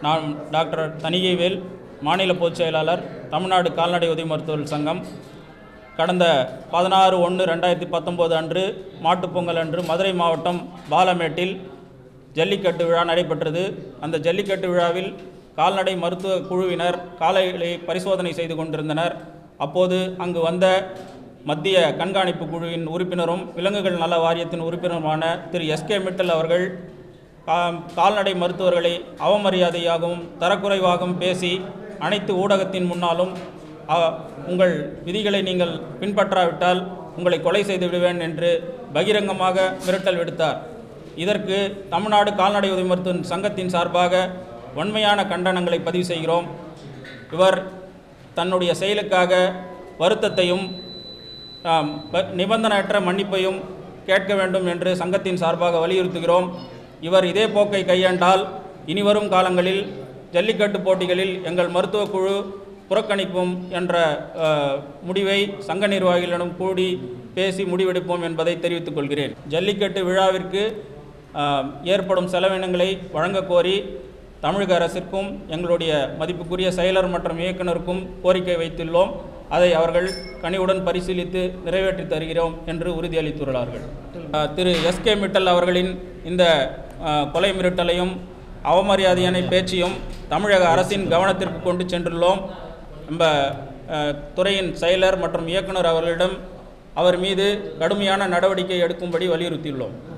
நான் டாக்டர் தணிகைவேல் மாநில பொதுச் செயலாளர் தமிழ்நாடு கால்நடை உதவி மருத்துவர்கள் சங்கம் கடந்த பதினாறு ஒன்று ரெண்டாயிரத்தி பத்தொம்போது அன்று மாட்டுப்பொங்கல் அன்று மதுரை மாவட்டம் பாலமேட்டில் ஜல்லிக்கட்டு விழா நடைபெற்றது அந்த ஜல்லிக்கட்டு விழாவில் கால்நடை மருத்துவ குழுவினர் காளைகளை பரிசோதனை செய்து கொண்டிருந்தனர் அப்போது அங்கு வந்த மத்திய கண்காணிப்பு குழுவின் உறுப்பினரும் விலங்குகள் நல வாரியத்தின் உறுப்பினருமான திரு எஸ்கே மிட்டல் அவர்கள் கா- கால்நடை மருத்துவர்களை அவமரியாதையாகவும் தரக்குறைவாகவும் பேசி அனைத்து ஊடகத்தின் முன்னாலும் அ- உங்கள் விதிகளை நீங்கள் பின்பற்றாவிட்டால் உங்களை கொலை செய்து விடுவேன் என்று பகிரங்கமாக மிரட்டல் விடுத்தார் இதற்கு தமிழ்நாடு கால்நடை உதவி மருத்துவ சங்கத்தின் சார்பாக வன்மையான கண்டனங்களை பதிவு செய்கிறோம் இவர் தன்னுடைய செயலுக்காக வருத்தத்தையும் ஆம், ப- நிபந்தனையற்ற மன்னிப்பையும் கேட்க வேண்டும் என்று சங்கத்தின் சார்பாக வலியுறுத்துகிறோம் இவர் இதே போக்கை கையாண்டால் இனிவரும் காலங்களில் ஜல்லிக்கட்டு போட்டிகளில் எங்கள் மருத்துவக் குழு புறக்கணிக்கும் என்ற ஆ, முடிவை சங்க நிர்வாகிகளிடம் கூடி பேசி முடிவெடுப்போம் என்பதை தெரிவித்துக் கொள்கிறேன் ஜல்லிக்கட்டு விழாவிற்கு ஆ, ஏற்படும் செலவினங்களை வழங்கக் கோரி தமிழக அரசிற்கும் எங்களுடைய மதிப்புக்குரிய செயலர் மற்றும் இயக்குனருக்கும் கோரிக்கை வைத்துள்ளோம் அதை அவர்கள் கனிவுடன் பரிசீலித்து நிறைவேற்றி தருகிறோம் என்று உறுதியளித்துள்ளார்கள் அஹ், திரு எஸ்கே மிட்டல் அவர்களின் இந்த அஹ், கொலை மிரட்டலையும் அவமரியாதையான பேச்சையும் தமிழக அரசின் கவனத்திற்கு கொண்டு சென்றுள்ளோம் நம்ம அஹ், துறையின் செயலர் மற்றும் இயக்குனர் அவர்களிடம் அவர் மீது கடுமையான நடவடிக்கை எடுக்கும்படி வலியுறுத்தியுள்ளோம்